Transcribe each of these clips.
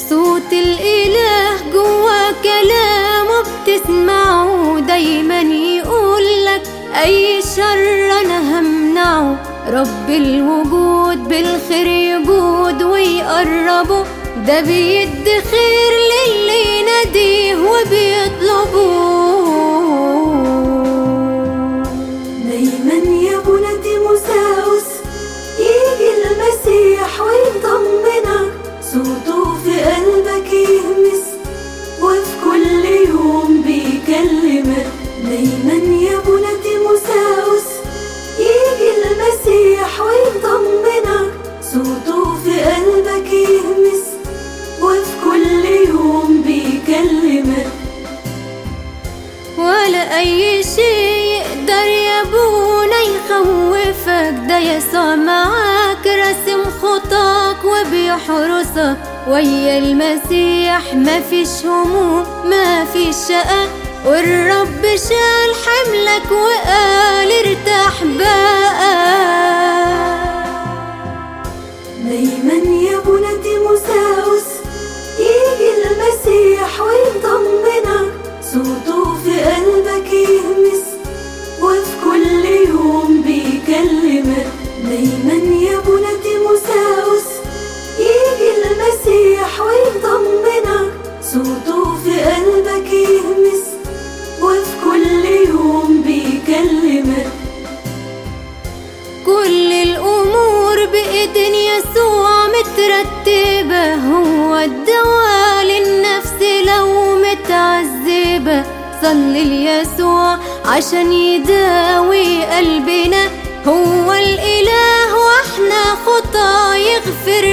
صوت الإله جوا كلامه بتسمعه دايما يقولك أي شر أنا همنعه رب الوجود بالخير يجود ويقربه ده بيدي خير للي يناديه وبيطلبه دايما يا ابونا تيموساوس يجي المسيح ويطمنك صوته في قلبك يهمس وفي كل يوم بيكلمك دايما يا ابونا تيموساوس يجي المسيح ويطمنك صوته في قلبك يهمس وفي كل يوم بيكلمك ولا أي شيء يقدر يا ابونا يخوفك ده يسوع معاك راسم خطاك وبيحرسك ويا المسيح ما فيش هموم ما فيش شقة والرب شال حملك وقال ارتاح بقى دايما يا ابونا تيموساوس يجي المسيح ويطمنك صوته في قلبك يهمس وفي كل يوم بيكلمك دايما يا ابونا تيموساوس يجي المسيح ويطمنك صوته في قلبك يهمس وفي كل يوم بيكلمك كل الأمور بإيدين يسوع مترتبة هو الدواء للنفس لو متعذبة صلي ليسوع عشان يداوي قلبنا هو الإله وإحنا خطا يغفر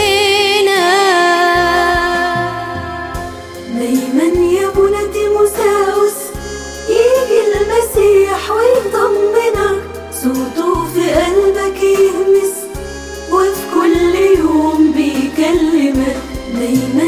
لنا دايما يا ابونا تيموساوس يجي المسيح ويطمنك صوته في قلبك يهمس وفي كل يوم بيكلمك دايما